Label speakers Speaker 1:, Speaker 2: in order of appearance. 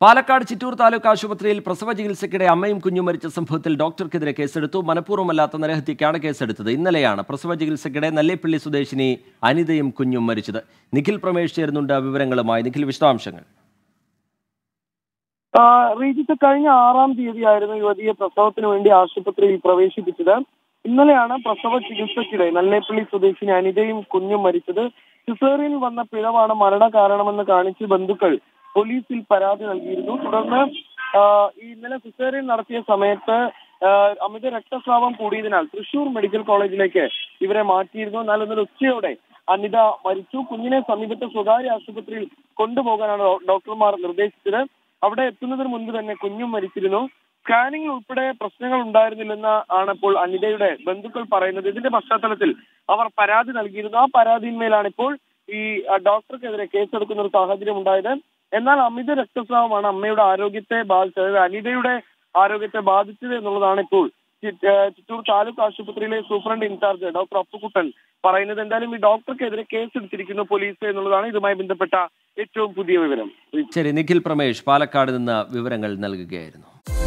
Speaker 1: പാലക്കാട് ചിറ്റൂർ താലൂക്ക് ആശുപത്രിയിൽ പ്രസവ ചികിത്സയ്ക്കിടെ അമ്മയും കുഞ്ഞും മരിച്ച സംഭവത്തിൽ ഡോക്ടർക്കെതിരെ കേസെടുത്തു മനഃപൂർവ്വമല്ലാത്ത നരഹത്യക്കാണ് കേസെടുത്തത് ഇന്നലെയാണ് പ്രസവ ചികിത്സയ്ക്കിടെ നല്ലേപ്പള്ളി സ്വദേശിനി അനിതയും കുഞ്ഞും മരിച്ചത് നിഖിൽ പ്രമേഷ് ചേരുന്നുണ്ട് വിവരങ്ങളുമായി നിഖിൽ വിശദാംശങ്ങൾ
Speaker 2: ആ, റീജിത്ത് കഴിഞ്ഞ ആറാം തീയതിയായിരുന്നു യുവതിയെ പ്രസവത്തിന് വേണ്ടി ആശുപത്രിയിൽ പ്രവേശിപ്പിച്ചത് ഇന്നലെയാണ് പ്രസവ ചികിത്സയ്ക്കിടെ നല്ലേപ്പള്ളി സ്വദേശിനി അനിതയും കുഞ്ഞും മരിച്ചത് സിസേറിയൻ വന്ന പിഴവാണ് മരണ കാരണമെന്ന് കാണിച്ച് ബന്ധുക്കൾ പോലീസിൽ പരാതി നൽകിയിരുന്നു തുടർന്ന് ആ, ഈ ഇന്നലെ സിസേറിയൻ നടത്തിയ സമയത്ത് ആ, അമിത രക്തസ്രാവം കൂടിയതിനാൽ തൃശൂർ മെഡിക്കൽ കോളേജിലേക്ക് ഇവരെ മാറ്റിയിരുന്നു എന്നാൽ ഇന്നലെ ഉച്ചയോടെ അനിത മരിച്ചു കുഞ്ഞിനെ സമീപത്തെ സ്വകാര്യ ആശുപത്രിയിൽ കൊണ്ടുപോകാനാണ് ഡോ- ഡോക്ടർമാർ നിർദ്ദേശിച്ചത് അവിടെ എത്തുന്നതിന് മുൻപ് തന്നെ കുഞ്ഞും മരിച്ചിരുന്നു സ്കാനിംഗിൽ ഉൾപ്പെടെ പ്രശ്നങ്ങൾ ഉണ്ടായിരുന്നില്ലെന്ന് ആണ് ഇപ്പോൾ അനിതയുടെ ബന്ധുക്കൾ പറയുന്നത് ഇതിന്റെ പശ്ചാത്തലത്തിൽ അവർ പരാതി നൽകിയിരുന്നു ആ പരാതിന്മേലാണ് ഇപ്പോൾ ഈ ആ, ഡോക്ടർക്കെതിരെ കേസെടുക്കുന്ന ഒരു സാഹചര്യം ഉണ്ടായത് എന്നാൽ അമിത രക്തസ്രാവമാണ് അമ്മയുടെ ആരോഗ്യത്തെ ബാധിച്ചത് അതായത് അനിതയുടെ ആരോഗ്യത്തെ ബാധിച്ചത് എന്നുള്ളതാണ് ഇപ്പോൾ ചി- ആ, ചിറ്റൂർ താലൂക്ക് ആശുപത്രിയിലെ സൂപ്രണ്ട് ഇൻചാർജ് ഡോക്ടർ അപ്പുക്കുട്ടൻ പറയുന്നത് എന്തായാലും ഈ ഡോക്ടർക്കെതിരെ കേസെടുത്തിരിക്കുന്നു പോലീസ് എന്നുള്ളതാണ് ഇതുമായി ബന്ധപ്പെട്ട ഏറ്റവും പുതിയ വിവരം
Speaker 1: ശരി നിഖിൽ പ്രമേഷ് പാലക്കാട് നിന്ന് വിവരങ്ങൾ നൽകുകയായിരുന്നു